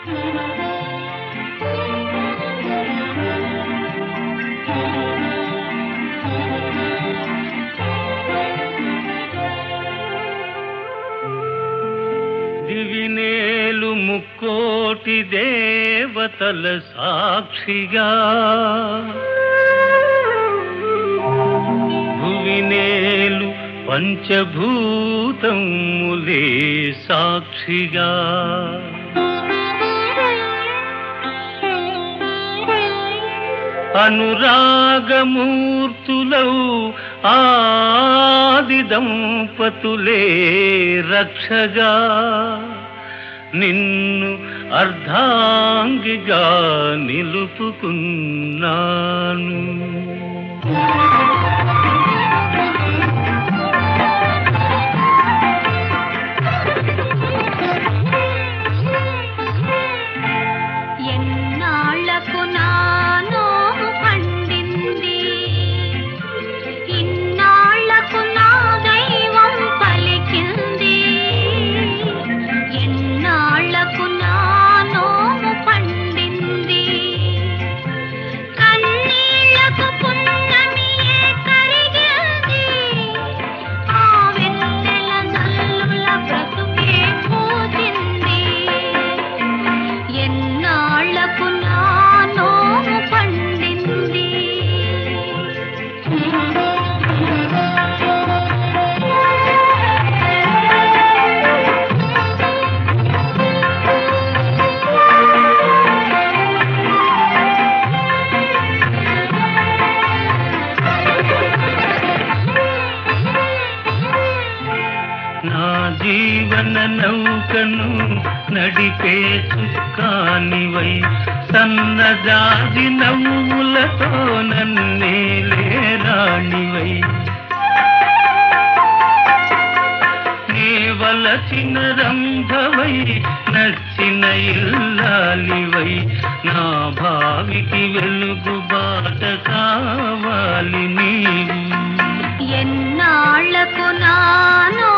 దివినేలు ముక్కోటి దేవతల సాక్షిగా భువినేలు పంచభూతములే సాక్షిగా అనురాగమూర్తులౌ ఆది దంపతులే రక్షగా నిన్ను అర్ధాంగిగా నిలుపుకున్నాను ఎన్నాళ్లకు నానో పండింది ఇన్నాళ్లకు నా దైవం పలికింది ఎన్నాళ్లకు నానో పండింది కన్నీళ్లకు పున్నమియే కరిగింది ఆ వెన్నెల నల్లుల బ్రతుకే పూజింది ఎన్నాళ్లకు నానో పండింది నా జీవన నౌకను నడిపే చుక్కానివై సన్నజాజి నవ్వులతో నన్నేలే రాణివై నేవలచిన రంభవై నచ్చిన ఇల్లాలివై నా భావికి వెలుగు బాట కావాలి నీవు ఎన్నాళ్లకు నానో